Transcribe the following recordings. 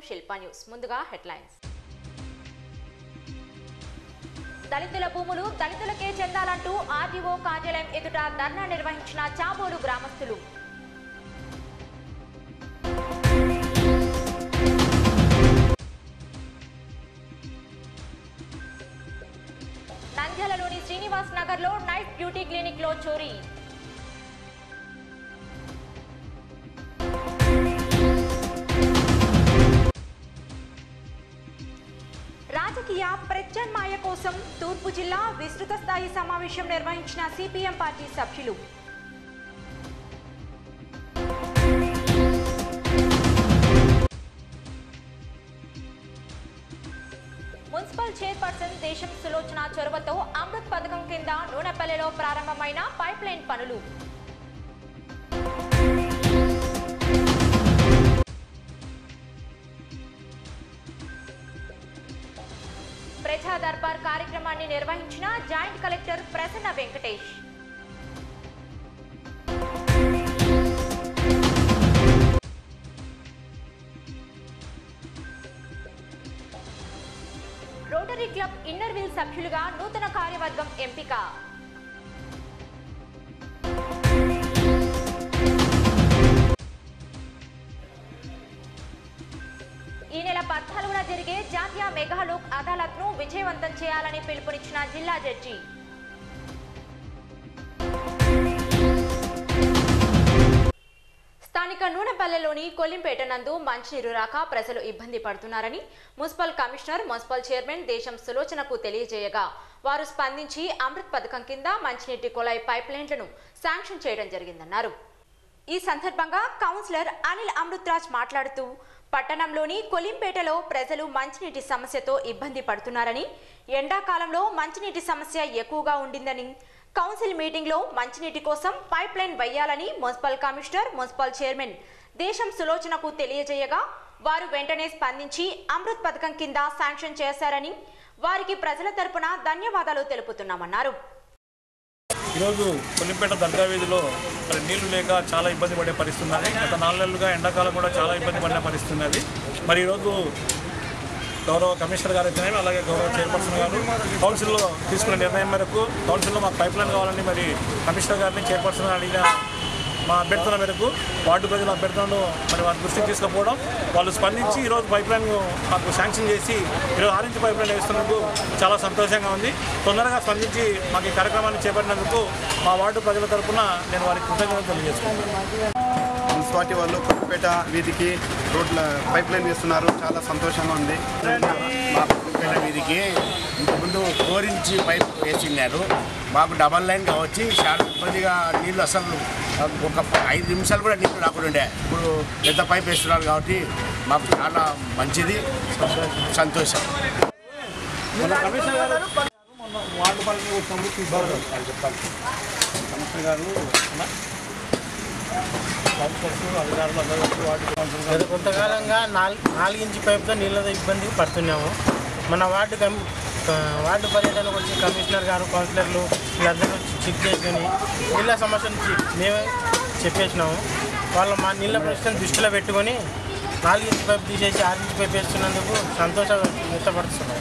Shilpa news ముందుగా headlines దళితుల భూములు దళితులకే చెందాలంటూ ఆర్డీఓ కార్యాలయం ఎదుట ధర్నా నిర్వహించిన చాబోలు గ్రామస్తులు నంద్యాలలోని శ్రీనివాస్ నగర్ లో నైట్ బ్యూటీ క్లినిక్ లో చోరీ రాజకీయ ప్రత్యామ్నాయ కోసం తూర్పు జిల్లా విస్తృత స్థాయి సమావేశం నిర్వహించిన సిపిఎం పార్టీ సభ్యులు మున్సిపల్ చైర్పర్సన్ దేశం సులోచన చొరవతో అమృత్ పథకం కింద నూనెపల్లెలో ప్రారంభమైన పైప్ లైన్ పనులు ప్రజా దర్బార్ కార్యక్రమాన్ని నిర్వహించిన joint collector Prasanna Venkatesh rotary club inner wheel సభ్యులుగా నూతన కార్యవర్గం ఎంపిక ఈ నెల పద్నాలుగున జరిగే జాతీయ మెగాలోక్ అదాలత్ ను విజయవంతం చేయాలని పిలుపునిచ్చిన జిల్లా జడ్జి స్థానిక నూనెపల్లెలోని కొల్లింపేట నందు మంచినీరు రాక ప్రజలు ఇబ్బంది పడుతున్నారని municipal commissioner municipal chairman Desam సులోచనకు తెలియజేయగా వారు స్పందించి అమృత్ పథకం కింద మంచినీటి కుళాయి పైప్ లైన్లను శాంక్షన్ చేయడం జరిగిందన్నారు ఈ సందర్భంగా కౌన్సిలర్ అనిల్ అమృత్రాజ్ మాట్లాడుతూ పట్టణంలోని కొలింపేటలో ప్రజలు మంచినీటి సమస్యతో ఇబ్బంది పడుతున్నారని ఎండాకాలంలో మంచినీటి సమస్య ఎక్కువగా ఉండిందని కౌన్సిల్ మీటింగ్లో మంచినీటి కోసం పైప్ లైన్ వేయాలని municipal commissioner municipal chairman Desam సులోచనకు తెలియజేయగా వారు వెంటనే స్పందించి అమృత్ పథకం కింద శాంక్షన్ చేశారని వారికి ప్రజల తరపున ధన్యవాదాలు తెలుపుతున్నామన్నారు ఈరోజు కొల్లిపేట దర్గా వీధిలో మరి నీళ్లు లేక చాలా ఇబ్బంది పడే పరిస్థితి ఉన్నది గత నాలుగు నెలలుగా ఎండాకాలం కూడా చాలా ఇబ్బంది పడిన పరిస్థితి ఉన్నది మరి ఈరోజు గౌరవ కమిషనర్ గారు అయితేనేమి అలాగే గౌరవ చైర్పర్సన్ గారు కౌన్సిల్లో తీసుకున్న నిర్ణయం మేరకు కౌన్సిల్లో మాకు పైప్ లైన్ కావాలని మరి కమిషనర్ గారిని చైర్పర్సన్ గారిని అడిగిన మా అభ్యర్థన మేరకు వార్డు ప్రజల అభ్యర్థనను మరి వారి దృష్టికి తీసుకుపోవడం వాళ్ళు స్పందించి ఈరోజు పైప్ లైన్ మాకు శాంక్షన్ చేసి ఈరోజు ఆరెంజ్ పైప్ లైన్ వేస్తున్నందుకు చాలా సంతోషంగా ఉంది తొందరగా స్పందించి మాకు ఈ కార్యక్రమాన్ని చేపట్టినందుకు మా వార్డు ప్రజల తరపున నేను వారికి కృతజ్ఞతలు తెలియజేస్తున్నాను మున్సిపాలిటీ వాళ్ళు కొత్తపేట వీధికి రోడ్ల పైప్ లైన్ వేస్తున్నారు చాలా సంతోషంగా ఉంది మా పుట్టుపేట వీధికి ఇంతకుముందు ఫోర్ ఇంచ్ పైప్ వేసినారు మాకు డబల్ లైన్ కావచ్చి చాలా ఇబ్బందిగా నీళ్ళు అసలు ఒక ఐదు నిమిషాలు కూడా నీళ్ళు రాకుండా ఉండే ఇప్పుడు పెద్ద పైప్ వేస్తున్నారు కాబట్టి మాకు చాలా మంచిది సంతోషం మన కమిషనర్ గారు మొన్న వార్డు పనులు వచ్చినప్పుడు చూసారు చెప్పాలి కమిషనర్ గారు అన్న, కౌన్సిలర్స్ అధికారులు అందరూ వచ్చి వార్డు కౌన్సిలర్ గారు గత కొంతకాలంగా నాలుగు నాలుగించి పైపుతో నీళ్ళ ఇబ్బంది పడుతున్నాము మన వార్డు కమి ఆ, వార్డు పర్యటనకు వచ్చి కమిషనర్ గారు కౌన్సిలర్లు వీళ్ళందరూ వచ్చి చెక్ చేసుకొని నీళ్ళ సమస్యను చె- మేమే చెప్పేసినాము వాళ్ళు మా నీళ్ళ ప్రశ్న దృష్టిలో పెట్టుకొని నాలుగించి పైపు తీసేసి ఆరించి పైపు వేస్తున్నందుకు సంతోషం వ్యక్తపడుతున్నాం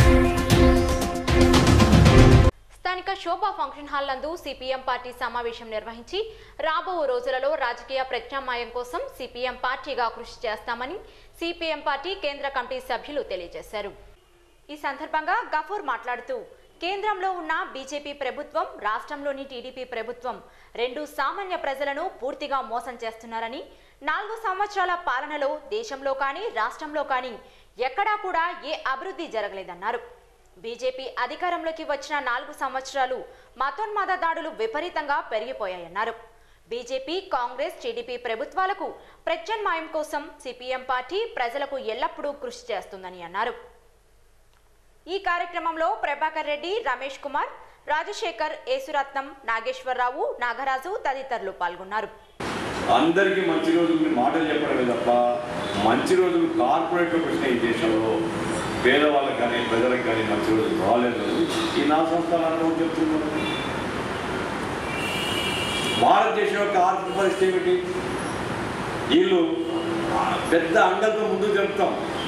స్థానిక శోభా ఫంక్షన్ హాల్ నందు సిపిఎం పార్టీ సమావేశం నిర్వహించి రాబో రోజులలో రాజకీయ ప్రత్యామ్నాయం కోసం సిపిఎం పార్టీగా కృషి చేస్తామని సిపిఎం పార్టీ కేంద్ర కమిటీ సభ్యులు తెలియజేశారు ఈ సందర్భంగా గఫూర్ మాట్లాడుతూ కేంద్రంలో ఉన్న బీజేపీ ప్రభుత్వం రాష్ట్రంలోని టీడీపీ ప్రభుత్వం రెండు సామాన్య ప్రజలను పూర్తిగా మోసం చేస్తున్నారని నాలుగు సంవత్సరాల పాలనలో దేశంలో కానీ రాష్ట్రంలో కానీ ఎక్కడా కూడా ఏ అభివృద్ధి జరగలేదన్నారు బీజేపీ అధికారంలోకి వచ్చిన నాలుగు సంవత్సరాలు మతోన్మాద దాడులు విపరీతంగా పెరిగిపోయాయన్నారు బీజేపీ కాంగ్రెస్ టీడీపీ ప్రభుత్వాలకు ప్రత్యామ్నాయం కోసం సిపిఎం పార్టీ ప్రజలకు ఎల్లప్పుడూ కృషి చేస్తుందని అన్నారు ఈ కార్యక్రమంలో ప్రభాకర్ రెడ్డి రమేష్ కుమార్ రాజశేఖర్ యేసురత్నం నాగేశ్వరరావు నాగరాజు తదితరులు పాల్గొన్నారు అందరికీ మంచి రోజులు మాటలు చెప్పడమే తప్ప మంచి రోజులు కార్పొరేట్లో పెట్టిన ఈ దేశంలో పేదవాళ్ళకి కానీ ప్రజలకు కానీ మంచి రోజులు రాలేదు ఈ నా సంస్థలు చెప్తున్నారు భారతదేశం యొక్క ఆర్థిక పరిస్థితి ఏమిటి వీళ్ళు పెద్ద అంగంతో ముందుకు జరుపుతాం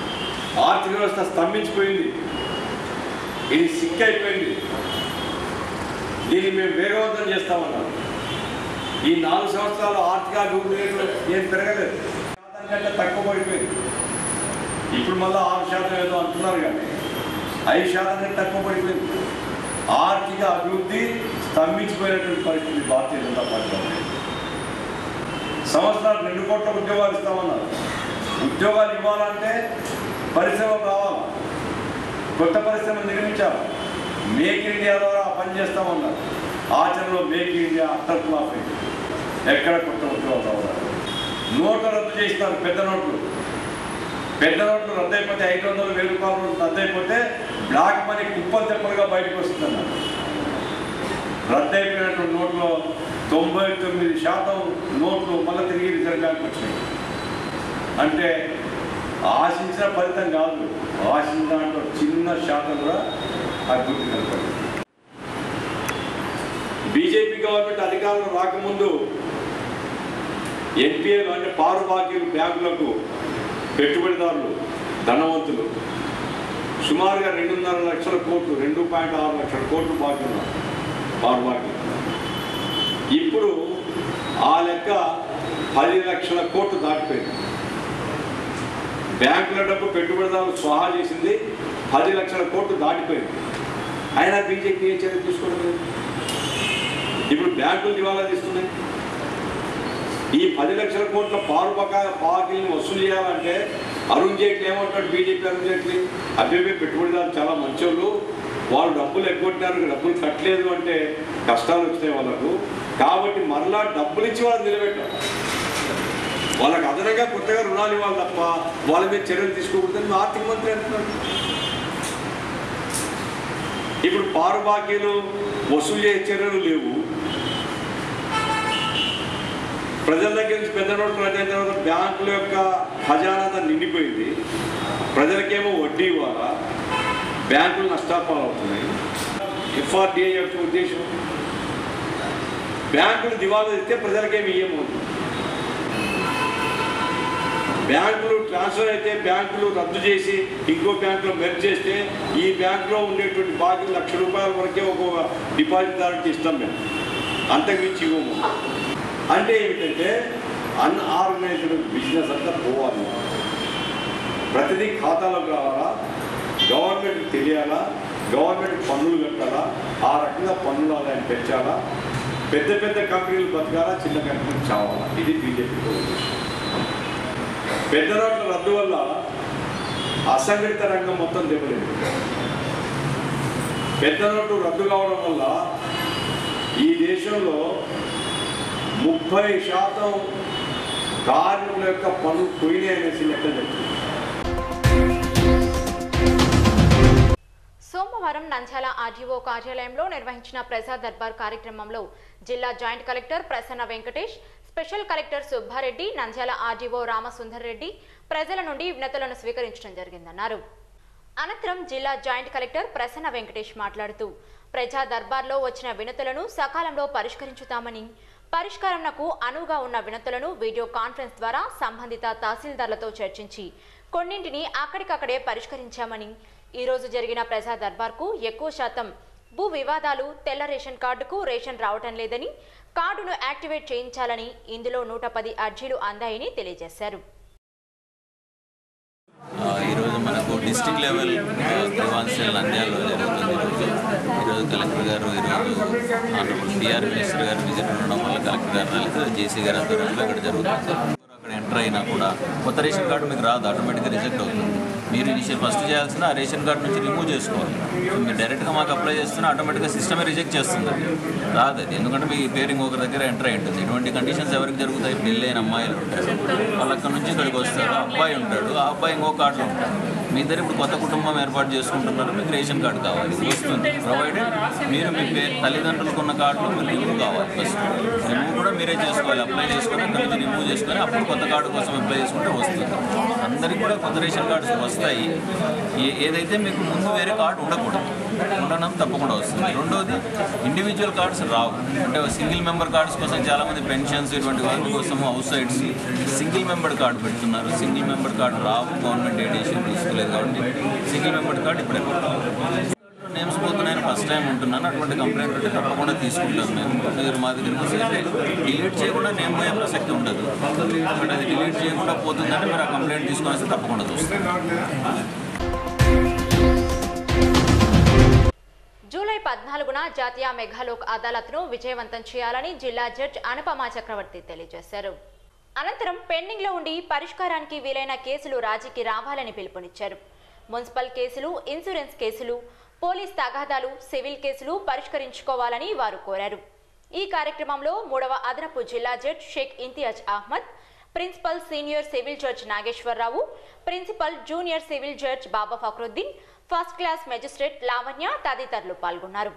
ఆర్థిక వ్యవస్థ స్తంభించిపోయింది ఇది సిక్ అయిపోయింది దీన్ని మేము వేగవంతం చేస్తామన్నాం ఈ నాలుగు సంవత్సరాలు ఆర్థిక అభివృద్ధి రేట్లు ఏం పెరగలేదు శాతం కంటే తక్కువ పడిపోయింది ఇప్పుడు మళ్ళీ ఆరు శాతం ఏదో అంటున్నారు కానీ ఐదు శాతం కంటే తక్కువ పడిపోయింది ఆర్థిక అభివృద్ధి స్తంభించిపోయినటువంటి పరిస్థితి భారతీయ జనతా పార్టీలో ఉంది. సంవత్సరాలు రెండు కోట్ల ఉద్యోగాలు ఇస్తామన్నారు ఉద్యోగాలు ఇవ్వాలంటే పరిశ్రమలు రావాలి కొత్త పరిశ్రమలు నిర్మించాలి మేక్ ఇన్ ఇండియా ద్వారా పని చేస్తామన్నారు ఆచరణలో make in India utter flop అయింది. ఎక్కడ కొత్త ఉద్యోగాలు రావాలి నోట్లు రద్దు చేస్తారు పెద్ద నోట్లు పెద్ద నోట్లు రద్దు అయిపోతే ఐదు వందలు వెయ్యి రూపాయల నోట్లు రద్దు అయిపోతే బ్లాక్ మనీ కుప్పలు తెప్పలుగా బయటకు వస్తుందన్నారు రద్దు అయిపోయినటువంటి నోట్లో తొంభై తొమ్మిది శాతం నోట్లు మళ్ళీ తిరిగి రిజర్వ్ బ్యాంక్ వచ్చినాయి అంటే ఆశించిన ఫలితం కాదు ఆశించిన దాంట్లో చిన్న శాతం కూడా అభివృద్ధి కనపడింది బీజేపీ గవర్నమెంట్ అధికారంలో రాకముందు ఎన్పిఏలు అంటే పారు బాకీలు బ్యాంకులకు పెట్టుబడిదారులు ధనవంతులు సుమారుగా రెండున్నర లక్షల కోట్లు రెండు పాయింట్ ఆరు లక్షల కోట్లు బాకీ ఉన్నారు పారు బాకీ ఇప్పుడు ఆ లెక్క పది లక్షల కోట్లు దాటిపోయింది బ్యాంకుల డబ్బు పెట్టుబడిదారులు స్వాహా చేసింది పది లక్షల కోట్లు దాటిపోయింది అయినా బీజేపీ ఏ చర్య తీసుకోవడం లేదు ఇప్పుడు బ్యాంకులు దివాలా తీస్తున్నాయి ఈ పది లక్షల కోట్ల పారు బకాయ బాకీని వసూలు చేయాలంటే అరుణ్ జైట్లీ ఏమంటాడు బీజేపీ అరుణ్ జైట్లీ అభివృద్ధి పెట్టుబడిదారులు చాలా మంచోళ్ళు వాళ్ళు డబ్బులు ఎగ్గొట్టినారు డబ్బులు కట్టలేదు అంటే కష్టాలు వచ్చినాయి వాళ్ళకు కాబట్టి మరలా డబ్బులు ఇచ్చి వాళ్ళని నిలబెట్టారు వాళ్ళకి అదనంగా కొత్తగా రుణాలు ఇవ్వాలి తప్ప వాళ్ళ మీద చర్యలు తీసుకోకూడదని మా ఆర్థిక మంత్రి అంటున్నాడు ఇప్పుడు పారు బాకీలు వసూలు చేసే చర్యలు లేవు ప్రజల దగ్గర నుంచి పెద్ద నోట్లు రద్దు అయిన తర్వాత బ్యాంకుల యొక్క ఖజానా నిండిపోయింది ప్రజలకేమో వడ్డీ ఇవ్వాలా బ్యాంకులు నష్టాపాలు అవుతున్నాయి ఎఫ్ఆర్డిఐ యొక్క ఉద్దేశం బ్యాంకులు దివాలా ఇస్తే ప్రజలకేమి ఇయ్యమవుతుంది బ్యాంకులు ట్రాన్స్ఫర్ అయితే బ్యాంకులు రద్దు చేసి ఇంకో బ్యాంకులో మెర్జ్ చేస్తే ఈ బ్యాంకులో ఉండేటువంటి బాకీ లక్ష రూపాయల వరకే ఒక్కొక్క డిపాజిట్దారుకి ఇస్తాం మేము అంతకుమించి ఇవ్వము అంటే ఏమిటంటే అన్ఆర్గనైజ్డ్ బిజినెస్ అంతా పోవాలి ప్రతిదీ ఖాతాలోకి రావాలా గవర్నమెంట్ తెలియాలా గవర్నమెంట్ పన్నులు కట్టాలా ఆ రకంగా పన్నుల ఆదాయం పెంచాలా పెద్ద పెద్ద కంపెనీలు బతకాలా చిన్న కంపెనీలు చావాలా ఇది బీజేపీ పెద్ద నోట్ల రద్దు వల్ల అసంఘటిత రంగం మొత్తం దెబ్బలేదు పెద్ద నోట్లు రద్దు కావడం వల్ల ఈ దేశంలో ముప్పై శాతం కార్మికుల యొక్క పనులు పోయినాయి అనేసి లెక్క చెప్తుంది సోమవారం నంద్యాల ఆర్డీఓ కార్యాలయంలో నిర్వహించిన ప్రజా దర్బార్ కార్యక్రమంలో జిల్లా joint collector Prasanna Venkatesh special collector Subbareddy Nandyal RDO Ramasundar Reddy ప్రజల నుండి వినతులను స్వీకరించడం జరిగిందన్నారు అనంతరం జిల్లా జాయింట్ కలెక్టర్ ప్రసన్న వెంకటేష్ మాట్లాడుతూ ప్రజా దర్బార్లో వచ్చిన వినతులను సకాలంలో పరిష్కరించుతామని పరిష్కారంకు అనువుగా ఉన్న వినతులను వీడియో కాన్ఫరెన్స్ ద్వారా సంబంధిత తహసీల్దార్లతో చర్చించి కొన్నింటిని అక్కడికక్కడే పరిష్కరించామని ఈ రోజు జరిగిన ప్రజా దర్బార్కు ఎక్కువ శాతం భూ వివాదాలు తెల్ల రేషన్ కార్డుకు రేషన్ రావటం లేదని కార్డును యాక్టివేట్ చేయించాలని ఇందులో నూట పది అర్జీలు అందాయని తెలియజేశారు ఆ, ఈరోజు మనకు డిస్టిక్ లెవెల్ త్రివాన్సల్ నంద్యాలలో జరుగుతుంది ఈరోజు ఈరోజు కలెక్టర్ గారు ఈరోజు ఆనరబుల్ పిఆర్ మినిస్టర్ గారు విజిట్ ఉండడం వల్ల కలెక్టర్ గారు రాలేదు జేసీ గారు ఆధ్వర్యంలో ఇక్కడ జరుగుతుంది అక్కడ ఎంటర్ అయినా కూడా కొత్త రేషన్ కార్డు మీకు రాదు ఆటోమేటిక్గా రిజెక్ట్ అవుతుంది మీరు ఇనిషియల్ ఫస్ట్ చేయాల్సిన ఆ రేషన్ కార్డు నుంచి రిమూవ్ చేసుకోవాలి సో మీరు డైరెక్ట్గా మాకు అప్లై చేస్తున్నా ఆటోమేటిక్గా సిస్టమే రిజెక్ట్ చేస్తుంది రాదు అది ఎందుకంటే మీ పేరు ఇంకొకరి దగ్గర ఎంటర్ అయి ఉంటుంది ఇటువంటి కండిషన్స్ ఎవరికి జరుగుతాయి పెళ్ళి అయిన అమ్మాయిలు ఉంటారు వాళ్ళు అక్కడ నుంచి ఇక్కడికి వస్తారు ఆ అబ్బాయి ఉంటాడు ఆ అబ్బాయి ఇంకో కార్డులో ఉంటాడు మీ ఇద్దరు ఇప్పుడు కొత్త కుటుంబం ఏర్పాటు చేసుకుంటున్నారు మీకు రేషన్ కార్డు కావాలి వస్తుంది ప్రొవైడెడ్ మీరు మీ పేరు తల్లిదండ్రులకు ఉన్న కార్డులో మీరు రిమూవ్ కావాలి ఫస్ట్ రిమూవ్ కూడా మీరే చేసుకోవాలి అప్లై చేసుకొని అక్కడ నుంచి రిమూవ్ చేసుకొని అప్పుడు కొత్త కార్డు కోసం అప్లై చేసుకుంటే వస్తుంది అందరికీ కూడా కొత్త రేషన్ కార్డ్స్ వస్తాయి ఏ- ఏదైతే మీకు ముందు వేరే కార్డు ఉండకూడదు ఉండడం తప్పకుండా వస్తుంది రెండోది ఇండివిజువల్ కార్డ్స్ రావు అంటే సింగిల్ మెంబర్ కార్డ్స్ కోసం చాలామంది పెన్షన్స్ ఇటువంటి వాటి కోసం house sides single member card పెడుతున్నారు సింగిల్ మెంబర్ కార్డు రావు గవర్నమెంట్ ఏ డిసిషన్ తీసుకోలేదు కాబట్టి సింగిల్ మెంబర్ కార్డు ఇప్పుడే నేమ్స్ పోతున్నాయని ఫస్ట్ టైం ఉంటున్నాను అటువంటి కంప్లైంట్ ఉంటే తప్పకుండా తీసుకుంటాం మేము మీరు మా దగ్గరికి వస్తే డిలీట్ చేయకుండా నేమ్ పోయే ప్రసక్తి ఉండదు బట్ అది డిలీట్ చేయకుండా పోతుందంటే మీరు ఆ కంప్లైంట్ తీసుకొని వస్తే తప్పకుండా చూస్తాం జూలై పద్నాలుగున జాతీయ మెఘాలోక్ అదాలత్ను విజయవంతం చేయాలని జిల్లా జడ్జ్ అనుపమ చక్రవర్తి తెలియజేశారు అనంతరం పెండింగ్లో ఉండి పరిష్కారానికి వీలైన కేసులు రాజీకి రావాలని పిలుపునిచ్చారు మున్సిపల్ కేసులు ఇన్సూరెన్స్ కేసులు పోలీస్ తగాదాలు సివిల్ కేసులు పరిష్కరించుకోవాలని వారు కోరారు ఈ కార్యక్రమంలో మూడవ అదనపు జిల్లా judge Sheikh Imtiaz Ahmed principal senior civil judge Nageswararao principal junior civil judge Baba Fakruddin first class magistrate Lavanya తదితరులు పాల్గొన్నారు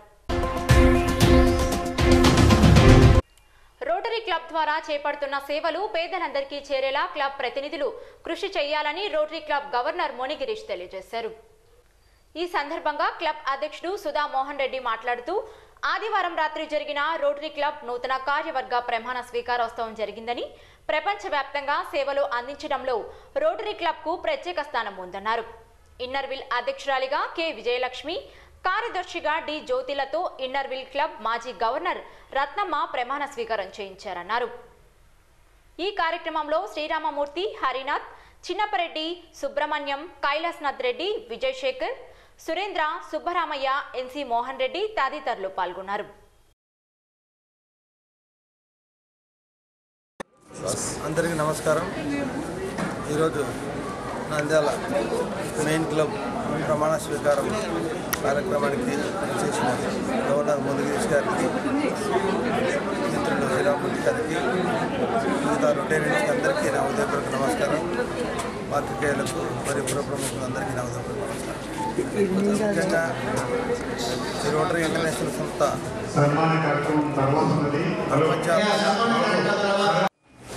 రోటరీ క్లబ్ ద్వారా చేపడుతున్న సేవలు పేదలందరికీ చేరేలా క్లబ్ ప్రతినిధులు కృషి చేయాలని రోటరీ క్లబ్ గవర్నర్ మోనిగిరీష్ తెలియజేశారు ఈ సందర్భంగా క్లబ్ అధ్యక్షుడు సుధా మోహన్ రెడ్డి మాట్లాడుతూ ఆదివారం రాత్రి జరిగిన రోటరీ క్లబ్ నూతన కార్యవర్గ ప్రమాణ స్వీకారోత్సవం జరిగిందని ప్రపంచవ్యాప్తంగా సేవలు అందించడంలో రోటరీ క్లబ్కు ప్రత్యేక స్థానం ఉందన్నారు ఇన్నర్విల్ అధ్యక్షురాలిగా కె విజయలక్ష్మి కార్యదర్శిగా డి జ్యోతిలతో ఇన్నర్విల్ క్లబ్ మాజీ గవర్నర్ రత్నమ్మ ప్రమాణ స్వీకారం చేయించారన్నారు ఈ కార్యక్రమంలో శ్రీరామమూర్తి హరినాథ్ చిన్నపరెడ్డి సుబ్రహ్మణ్యం కైలాస్నాథ్ రెడ్డి విజయ్ శేఖర్ సురేంద్ర సుబ్బరామయ్య ఎన్సి మోహన్ రెడ్డి తదితరులు పాల్గొన్నారు అందరికీ నమస్కారం ఈరోజు నంద్యాల మెయిన్ క్లబ్ ప్రమాణ స్వీకారం కార్యక్రమానికి చేసిన గవర్నర్ ముదిగిరీష్ గారికి మిత్రులు శ్రీరామూర్తి గారికి మిగతా రొటేరియన్స్ అందరికీ నా ఉదయపూర్వక నమస్కారం పాత్రికేయులకు మరియు పుర ప్రముఖులందరికీ నా ఉదయపూర్వక నమస్కారం ముఖ్యంగా ఈ రోటరీ ఇంటర్నేషనల్ సంస్థ ప్రపంచ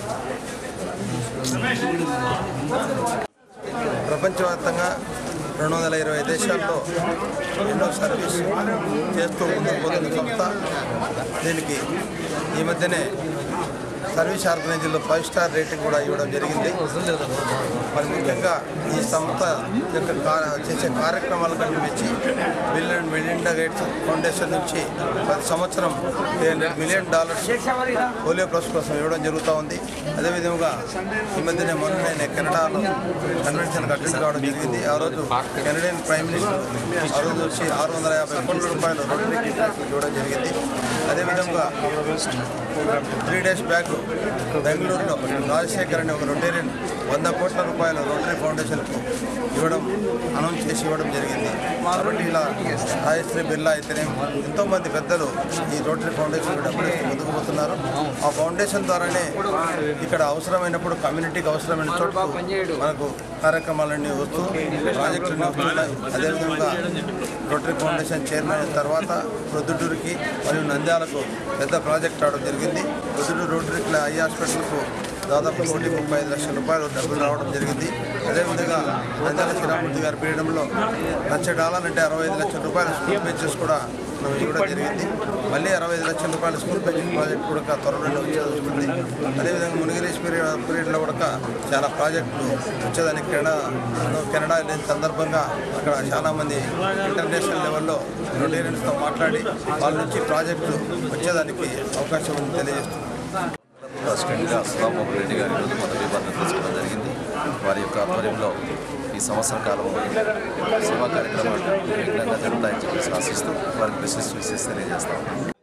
ప్రపంచవ్యాప్తంగా రెండు వందల ఇరవై దేశాల్లో ఎన్నో సర్వీస్ చేస్తూ ముందుకు పోతున్న సంస్థ దీనికి ఈ మధ్యనే సర్వీస్ ఆర్గనైజర్లో ఫైవ్ స్టార్ రేటింగ్ కూడా ఇవ్వడం జరిగింది మరి ముఖ్యంగా ఈ సంస్థ యొక్క కా- చేసే కార్యక్రమాల కంటే మెచ్చి Bill and Melinda Gates foundation నుంచి ప్రతి సంవత్సరం three hundred million dollars polio plus కోసం ఇవ్వడం జరుగుతూ ఉంది అదేవిధంగా ఈ మధ్యనే మొన్న నేను కెనడాలో కన్వెన్షన్కి అటెండ్ కావడం జరిగింది ఆ రోజు కెనడియన్ ప్రైమ్ మినిస్టర్ ఆ రోజు వచ్చి ఆరు వందల యాభై కోట్ల రూపాయలు రోటరీకి ఇవ్వడం జరిగింది అదేవిధంగా త్రీ డేస్ బ్యాక్ బెంగళూరులో రాజశేఖర్ అనే ఒక రొటేరియన్ వంద కోట్ల రూపాయలు రోటరీ ఫౌండేషన్కు ఇవ్వడం అనౌన్స్ చేసి ఇవ్వడం జరిగింది కాబట్టి ఇలా రాజశ్రీ బిర్లా అయితేనే ఎంతోమంది పెద్దలు ఈ రోటరీ ఫౌండేషన్ డబ్బులు ఇచ్చి ముందుకు పోతున్నారు ఆ ఫౌండేషన్ ద్వారానే ఇక్కడ అవసరమైనప్పుడు కమ్యూనిటీకి అవసరమైన చోట్ల మనకు కార్యక్రమాలన్నీ వస్తూ ప్రాజెక్టులన్నీ వస్తున్నాయి అదేవిధంగా రోటరీ ఫౌండేషన్ చైర్మన్ అయిన తర్వాత ప్రొద్దుటూరుకి మరియు నంద్యాలకు పెద్ద ప్రాజెక్ట్ రావడం జరిగింది ప్రొద్దుటూరు రోటరీ ఐ హాస్పిటల్కు దాదాపు కోటి ముప్పై ఐదు లక్షల రూపాయలు డబ్బులు రావడం జరిగింది అదేవిధంగా నంద్యాల శ్రీరామూర్తి గారి పీరియడంలో లక్ష డాలర్లు అంటే అరవై ఐదు లక్షల రూపాయల స్కూల్ బెంచెస్ కూడా మనం ఇవ్వడం జరిగింది మళ్ళీ అరవై ఐదు లక్షల రూపాయల స్కూల్ బెంచెస్ ప్రాజెక్ట్ కూడా త్వరలో వచ్చేది అదేవిధంగా మునిగిరీష్ పీరియడ్ పీరియడ్లో కూడా చాలా ప్రాజెక్టులు వచ్చేదానికి కెనడా కెనడా వెళ్ళిన సందర్భంగా అక్కడ చాలామంది ఇంటర్నేషనల్ లెవెల్లో రొటేరియన్స్తో మాట్లాడి వాళ్ళ నుంచి ప్రాజెక్టులు వచ్చేదానికి అవకాశం ఉంది తెలియజేస్తున్నాం ప్రెసిడెంట్గా సుధామోహన్ రెడ్డి గారి ఈరోజు పదవి బాధ్యత తీసుకోవడం జరిగింది వారి యొక్క ఆధ్వర్యంలో ఈ సంవత్సర కాలంలో సేవా కార్యక్రమాలు విఘ్నంగా జరుగుతాయని చెప్పేసి ఆశిస్తూ వారికి విశేష విశేష తెలియజేస్తాం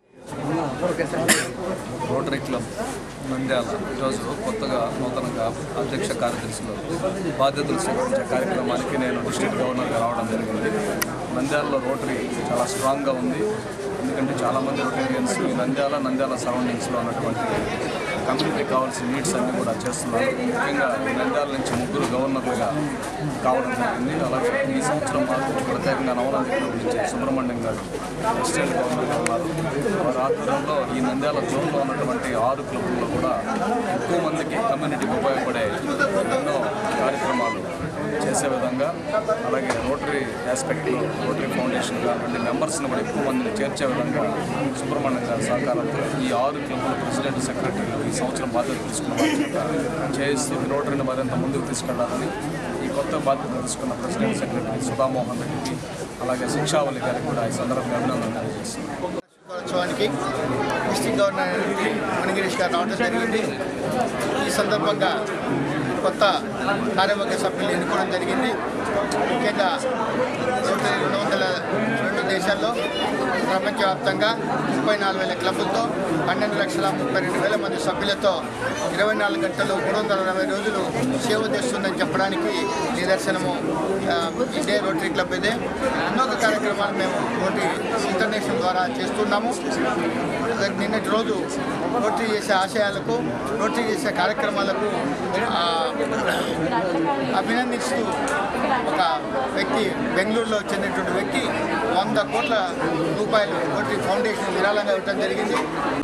రోటరీ క్లబ్ నంద్యాల ఈరోజు కొత్తగా నూతనంగా అధ్యక్ష కార్యదర్శిలో బాధ్యతలు స్వీకరించే కార్యక్రమానికి నేను డిస్ట్రిక్ట్ గవర్నర్గా రావడం జరిగింది నంద్యాలలో రోటరీ చాలా స్ట్రాంగ్గా ఉంది ఎందుకంటే చాలామంది రొటేరియన్స్ ఈ నంద్యాల నంద్యాల సరౌండింగ్స్లో ఉన్నటువంటి కమ్యూనిటీకి కావాల్సిన నీడ్స్ అన్ని కూడా చేస్తున్నారు ముఖ్యంగా ఈ నంద్యాల నుంచి ముగ్గురు గవర్నర్లుగా కావడం జరిగింది అలాగే ఈ సంవత్సరం మాకు ప్రత్యేకంగా నవరాత్రి నుంచి సుబ్రహ్మణ్యం గారు ప్రెసిడెంట్ గవర్నర్గా ఉన్నారు వారి ఆధ్వర్యంలో ఈ నంద్యాల జోన్లో ఉన్నటువంటి ఆరు క్లబ్లలో కూడా ఎక్కువ మందికి కమ్యూనిటీకి ఉపయోగపడే ఎన్నో కార్యక్రమాలు చేస్తూ చేసే విధంగా అలాగే రోటరీ ఆస్పెక్ట్లో రోటరీ ఫౌండేషన్ అటువంటి మెంబర్స్ని కూడా ఎక్కువ మందిని చేర్చే విధంగా సుబ్రహ్మణ్యం గారి సహకారంతో ఈ ఆరు క్లబ్ల ప్రెసిడెంట్ సెక్రటరీలు ఈ సంవత్సరం బాధ్యత తీసుకున్న వారి చేత చేయిస్తూ ఈ రోటరీని మరింత ముందుకు తీసుకెళ్లాలని ఈ కొత్త బాధ్యత తీసుకున్న ప్రెసిడెంట్ సెక్రటరీ సుధామోహన్ రెడ్డికి అలాగే శిక్షావళి గారికి కూడా ఈ సందర్భంగా అభినందనలు తెలియజేస్తున్నాను ఉత్సవానికి డిస్టిక్ గవర్నర్ మణిగిరీష్ గారు రావడం జరిగింది ఈ సందర్భంగా కొత్త కార్యవర్గ సభ్యులు ఎన్నుకోవడం జరిగింది ముఖ్యంగా నూట రెండు వందల రెండు దేశాల్లో ప్రపంచవ్యాప్తంగా ముప్పై నాలుగు వేల క్లబ్లతో పన్నెండు లక్షల ముప్పై రెండు వేల మంది సభ్యులతో ఇరవై నాలుగు గంటలు మూడు వందల అరవై రోజులు సేవ చేస్తుందని చెప్పడానికి నిదర్శనము ఆ, ఇదే రోటరీ క్లబ్ ఇదే ఎన్నో కార్యక్రమాలు మేము రోటరీ ఇంటర్నేషనల్ ద్వారా చేస్తున్నాము నిన్నటి రోజు రోటరీ చేసే ఆశయాలకు రోటరీ చేసే కార్యక్రమాలకు ఆ, అభినందిస్తూ ఒక వ్యక్తి బెంగళూరులో చెందినటువంటి వ్యక్తి వంద కోట్ల రూపాయలు రోటరీ ఫౌండేషన్ విరాళంగా ఇవ్వడం జరిగింది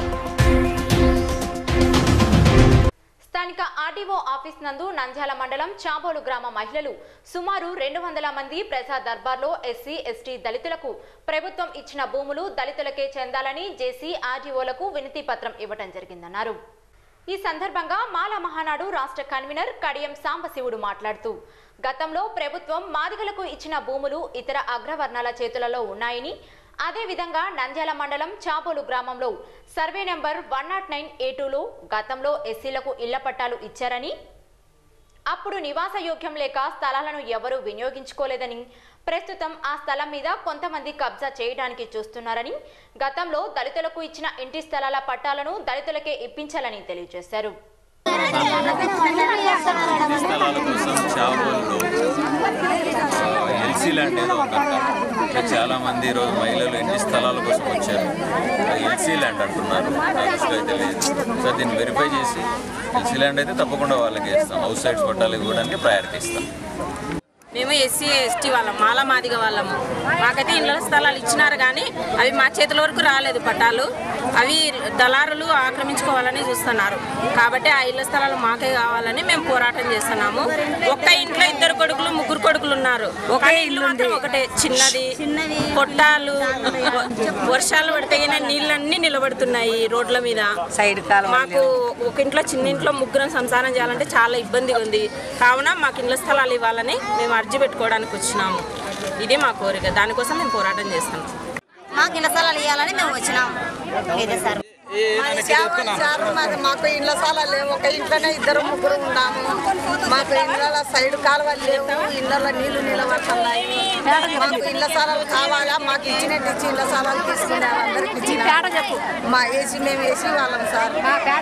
స్థానిక ఆర్డీఓ ఆఫీస్ నందు నంద్యాల మండలం చాబోలు గ్రామ మహిళలు సుమారు రెండు వందల మంది ప్రజా దర్బార్లో ఎస్సీ ఎస్టీ దళితులకు ప్రభుత్వం ఇచ్చిన భూములు దళితులకే చెందాలని జేసీ ఆర్డీఓలకు వినతి పత్రం ఇవ్వడం జరిగిందన్నారు ఈ సందర్భంగా మాల మహానాడు రాష్ట్ర కన్వీనర్ కడియం సాంబశివుడు మాట్లాడుతూ గతంలో ప్రభుత్వం మాదిగలకు ఇచ్చిన భూములు ఇతర అగ్రవర్ణాల చేతులలో ఉన్నాయని అదేవిధంగా నంద్యాల మండలం చాపోలు గ్రామంలో survey number one not nine A టూలో గతంలో ఎస్సీలకు ఇళ్ల పట్టాలు ఇచ్చారని అప్పుడు నివాస యోగ్యం లేక స్థలాలను ఎవరూ వినియోగించుకోలేదని ప్రస్తుతం ఆ స్థలం మీద కొంతమంది కబ్జా చేయడానికి చూస్తున్నారని గతంలో దళితులకు ఇచ్చిన ఇంటి స్థలాల పట్టాలను దళితులకే ఇప్పించాలని తెలియజేశారు ఇంటి స్థలాల కోసం చావుల్లో ఎల్సీ ల్యాండ్ ఏదో ఉందంట ఇంకా చాలా మంది ఈరోజు మహిళలు ఇంటి స్థలాల కోసం వచ్చారు అది ఎల్సీ ల్యాండ్ అంటున్నారు నాకు అసలు అయితే లేదు సో దీన్ని వెరిఫై చేసి ఎల్సీ ల్యాండ్ అయితే తప్పకుండా వాళ్ళకి ఇస్తాం హౌస్ సైడ్స్ పట్టాలు ఇవ్వడానికి ప్రయారిటీ ఇస్తాం మేము ఎస్సీ ఎస్టీ వాళ్ళం మాల మాదిగ వాళ్ళము మాకైతే ఇళ్ళ స్థలాలు ఇచ్చినారు కానీ అవి మా చేతుల వరకు రాలేదు పట్టాలు అవి దళారులు ఆక్రమించుకోవాలని చూస్తున్నారు కాబట్టి ఆ ఇళ్ల స్థలాలు మాకే కావాలని మేము పోరాటం చేస్తున్నాము ఒక్క ఇంట్లో ఇద్దరు కొడుకులు ముగ్గురు కొడుకులు ఉన్నారు ఒకే ఇల్లు మాత్రం ఒకటే చిన్నది పొట్టాలు వర్షాలు పడితే గిన నీళ్ళన్నీ నిలబడుతున్నాయి రోడ్ల మీద సైడ్ మాకు ఒక ఇంట్లో చిన్న ఇంట్లో ముగ్గురం సంసారం చేయాలంటే చాలా ఇబ్బందిగా ఉంది కావున మాకు ఇళ్ల స్థలాలు ఇవ్వాలని మేము అర్జీ పెట్టుకోవడానికి వచ్చినాము ఇది మా కోరిక దానికోసం మేము పోరాటం చేస్తాం మాకు ఇళ్ళ స్థలాలు ఇవ్వాలని మేము వచ్చినాం ఇదే సార్ సార్ మాది మాకు ఇండ్ల స్థలాలు లేవు ఒక ఇంట్లోనే ఇద్దరు ముగ్గురు ఉన్నాము మాకు ఇండ్ల సైడ్ కాలువలు లేవు ఇళ్ళలో నీళ్లు నిలబడుతున్నాయి మాకు ఇళ్ళ స్థలాలు కావాలా మాకు ఇచ్చినట్టు ఇచ్చి ఇళ్ళ స్థలాలు తీసుకున్నారు అందరికి ఇచ్చిన చెప్పు మా ఏసీ మేము ఏసీ వాళ్ళం సార్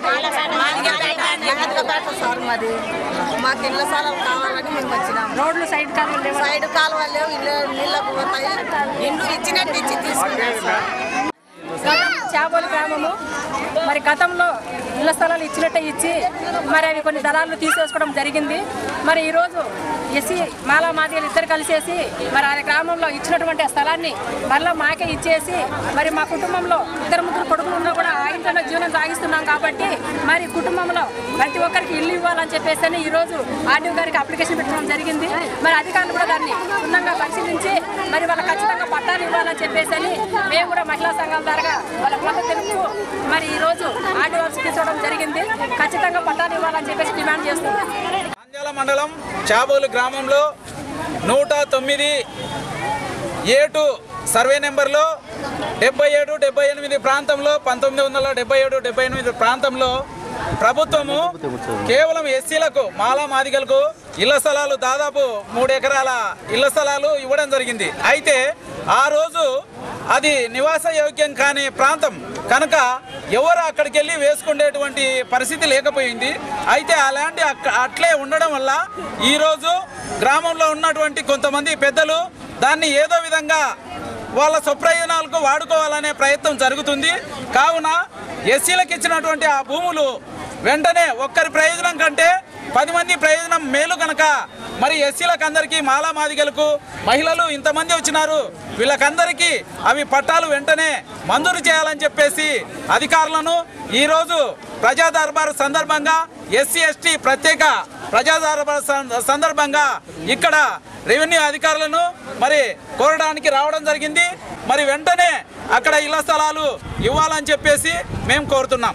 పేట సార్ మాది మాకు ఇళ్ళ స్థలాలు కావాలని మేము వచ్చినాం రోడ్లు సైడ్ కాలువలు లేవు సైడ్ కాలువలు లేవు ఇల్లు నీళ్ళకు పోతాయి ఇల్లు ఇచ్చినట్టు ఇచ్చి తీసుకున్నారు సార్ గతం చాబోలు గ్రామము మరి గతంలో ఇళ్ల స్థలాలు ఇచ్చినట్టే ఇచ్చి మరి అవి కొన్ని దళాలు తీసేసుకోవడం జరిగింది మరి ఈరోజు ఎస్సీ మాలా మాదిగలు ఇద్దరు కలిసేసి మరి ఆ గ్రామంలో ఇచ్చినటువంటి ఆ స్థలాన్ని మళ్ళీ మాకే ఇచ్చేసి మరి మా కుటుంబంలో ఇద్దరు ముగ్గురు కొడుకులు ఉన్నా కూడా ఆ ఇంట్లోనే జీవనం సాగిస్తున్నాం కాబట్టి మరి కుటుంబంలో ప్రతి ఒక్కరికి ఇల్లు ఇవ్వాలని చెప్పేసి అని ఈరోజు ఆర్డీఓ గారికి అప్లికేషన్ పెట్టడం జరిగింది మరి అధికారులు కూడా దాన్ని క్షుణ్ణంగా పరిశీలించి మరి వాళ్ళకి ఖచ్చితంగా పట్టాలు ఇవ్వాలని చెప్పేసి అని మేము కూడా మహిళా సంఘాల ద్వారా వాళ్ళ మద్దతు తెలుపుతూ మరి ఈరోజు ఆర్డీఓ తీసుకోవడం జరిగింది ఖచ్చితంగా పట్టాలు ఇవ్వాలని చెప్పేసి డిమాండ్ చేస్తున్నాం నంద్యాల మండలం చాబోలు గ్రామంలో నూట తొమ్మిది ఏటు సర్వే నెంబర్లో డెబ్బై ఏడు డెబ్బై ఎనిమిది ప్రాంతంలో పంతొమ్మిది వందల డెబ్బై ఏడు డెబ్బై ఎనిమిది ప్రాంతంలో ప్రభుత్వము కేవలం ఎస్సీలకు మాలా మాదిగలకు ఇళ్ల స్థలాలు దాదాపు మూడు ఎకరాల ఇళ్ల స్థలాలు ఇవ్వడం జరిగింది అయితే ఆ రోజు అది నివాస యోగ్యం కాని ప్రాంతం కనుక ఎవరు అక్కడికి వెళ్ళి వేసుకునేటువంటి పరిస్థితి లేకపోయింది అయితే అలాంటి అక్క- అట్లే ఉండడం వల్ల ఈరోజు గ్రామంలో ఉన్నటువంటి కొంతమంది పెద్దలు దాన్ని ఏదో విధంగా వాళ్ళ స్వప్రయోజనాలకు వాడుకోవాలనే ప్రయత్నం జరుగుతుంది కావున ఎస్సీలకు ఇచ్చినటువంటి ఆ భూములు వెంటనే ఒక్కరి ప్రయోజనం కంటే పది మంది ప్రయోజనం మేలు కనుక మరి ఎస్సీలకు అందరికీ మాలా మాదిగలకు మహిళలు ఇంతమంది వచ్చినారు వీళ్ళకందరికీ అవి పట్టాలు వెంటనే మంజూరు చేయాలని చెప్పేసి అధికారులను ఈరోజు ప్రజా దర్బారు సందర్భంగా ఎస్సీ ఎస్టీ ప్రత్యేక ప్రజా దర్బారు సం- సందర్భంగా ఇక్కడ రెవెన్యూ అధికారులను మరి కోరడానికి రావడం జరిగింది మరి వెంటనే అక్కడ ఇళ్ల స్థలాలు ఇవ్వాలని చెప్పేసి మేము కోరుతున్నాం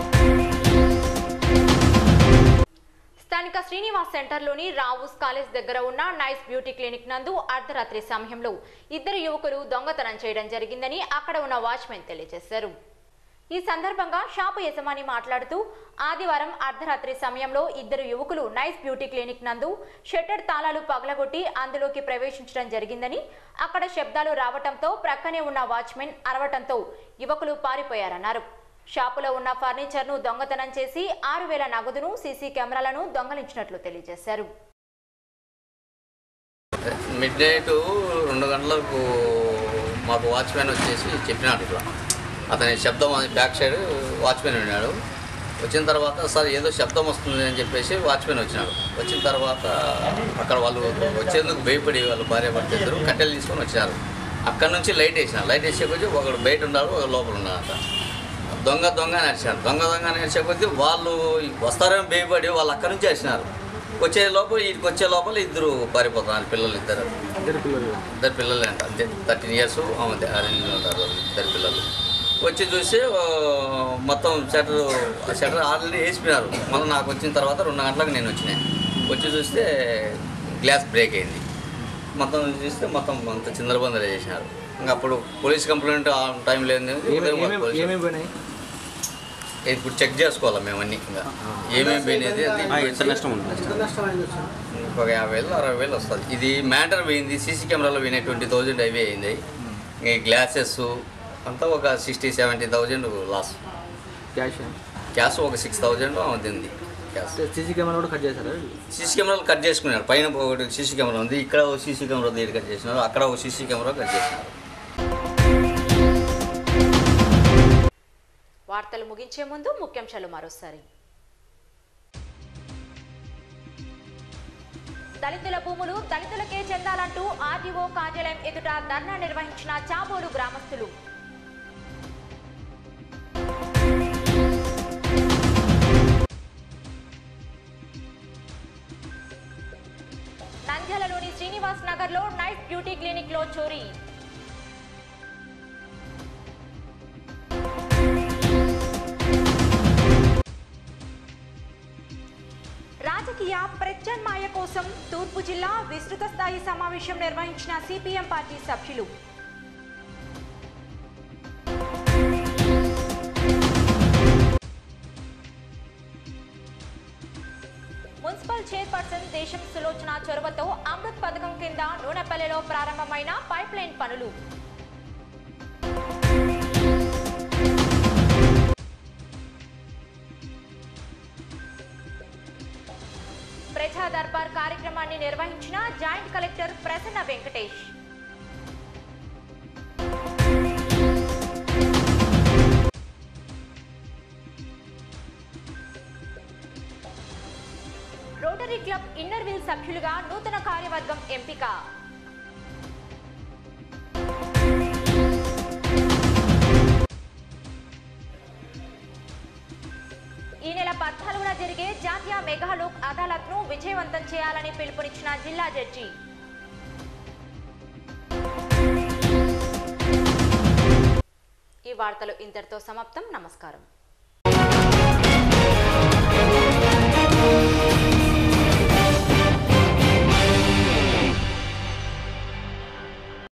స్థానిక శ్రీనివాస్ సెంటర్లోని రావుస్ కాలేజ్ దగ్గర ఉన్న నైస్ బ్యూటీ క్లినిక్ నందు అర్ధరాత్రి సమయంలో ఇద్దరు యువకులు దొంగతనం చేయడం జరిగిందని అక్కడ ఉన్న వాచ్మెన్ తెలియజేశారు ఈ సందర్భంగా షాపు యజమాని మాట్లాడుతూ ఆదివారం అర్ధరాత్రి సమయంలో ఇద్దరు యువకులు నైస్ బ్యూటీ క్లినిక్ నందు షట్టర్ తాళాలు పగలగొట్టి అందులోకి ప్రవేశించడం జరిగిందని అక్కడ శబ్దాలు రావటంతో ప్రక్కనే ఉన్న వాచ్మెన్ అరవటంతో యువకులు పారిపోయారన్నారు షాపులో ఉన్న ఫర్నిచర్ను దొంగతనం చేసి ఆరు వేల నగదును సీసీ కెమెరాలను దొంగలించినట్లు తెలియజేశారు మిడ్ నైట్ రెండు గంటలకు మాకు వాచ్మెన్ వచ్చేసి చెప్పినాడు ఇట్లా అతని శబ్దం అది బ్యాక్ సైడ్ వాచ్మెన్ ఉన్నాడు వచ్చిన తర్వాత సార్ ఏదో శబ్దం వస్తుంది అని చెప్పేసి వాచ్మెన్ వచ్చినాడు వచ్చిన తర్వాత అక్కడ వాళ్ళు వచ్చేందుకు భయపడి వాళ్ళు భార్య భర్త ఇద్దరు కట్టెలు తీసుకొని వచ్చినారు అక్కడ నుంచి లైట్ వేసినారు లైట్ వేసే కొద్దీ ఒకడు బయట ఉన్నాడు ఒక లోపల ఉన్నాడు దొంగ దొంగ నడిచారు దొంగ దొంగ నడిచే కొద్దీ వాళ్ళు వస్తారని భయపడి వాళ్ళు అక్కడి నుంచి వచ్చినారు వచ్చే లోపల వీటికి వచ్చే లోపల ఇద్దరు పారిపోతున్నారు పిల్లలు ఇద్దరు ఇద్దరు పిల్లలు ఇద్దరు పిల్లలు అంట అంతే థర్టీన్ ఇయర్స్ అరేంజ్ ఉంటారు ఇద్దరు పిల్లలు వచ్చి చూసి ఆ, మొత్తం షటర్ షటర్ ఆల్రెడీ వేసిపోయినారు మళ్ళీ నాకు వచ్చిన తర్వాత రెండు గంటలకు నేను వచ్చినాను వచ్చి చూస్తే గ్లాస్ బ్రేక్ అయింది మొత్తం చూస్తే మొత్తం అంత చిందరబందర చేసినారు ఇంకా అప్పుడు పోలీస్ కంప్లైంట్ ఆ టైం లేదు ఉదయం మాకు పోలీస్ ఏమేమి పోయినాయి ఇప్పుడు చెక్ చేసుకోవాలి మేము అన్ని ఇంకా ఏమేమి పోయినది అది ఎంత నష్టం ఉంది ఒక యాభై వేలు అరవై వేలు వస్తుంది ఇది మ్యాటర్ పోయింది సీసీ కెమెరాలో పోయినాయి ట్వంటీ థౌజండ్ అవి అయింది ఈ గ్లాసెస్ అంతా ఒక sixty seventy thousand loss cash cash ఒక సిక్స్ థౌజండ్ అవుతుంది క్యాష్ సీసీ కెమెరా కూడా కట్ చేశారా సీసీ కెమెరాలు కట్ చేసుకున్నారు పైన ఒకటి సీసీ కెమెరా ఉంది ఇక్కడ ఒక సీసీ కెమెరా దగ్గర కట్ చేసినారు అక్కడ ఒక సీసీ కెమెరా కట్ చేసినారు వార్తలు ముగించే ముందు ముఖ్యాంశాలు మరోసారి దళితుల భూములు దళితులకే చెందాలంటూ ఆర్డీఓ కార్యాలయం ఎదుట ధర్నా నిర్వహించిన చాబోలు గ్రామస్తులు నంద్యాలలోని శ్రీనివాస్ నగర్ లో నైట్ బ్యూటీ క్లినిక్ లో చోరీ రాజకీయ ప్రత్యామ్నాయ కోసం తూర్పు జిల్లా విస్తృత స్థాయి సమావేశం నిర్వహించిన సిపిఎం పార్టీ సభ్యులు మున్సిపల్ చైర్పర్సన్ దేశం సులోచన చొరవతో అమృత్ పథకం కింద నూనెపల్లెలో ప్రారంభమైన పైప్ లైన్ పనులు ప్రజా దర్బార్ కార్యక్రమాన్ని నిర్వహించిన joint collector Prasanna Venkatesh rotary club inner wheel సభ్యులుగా నూతన కార్యవర్గం ఎంపిక ఈ నెల పద్నాలుగున జరిగే జాతీయ మెగాలోక్ అదాలత్ ను విజయవంతం చేయాలని పిలుపునిచ్చిన జిల్లా జడ్జి ఈ వార్తలు ఇంతటితో సమాప్తం నమస్కారం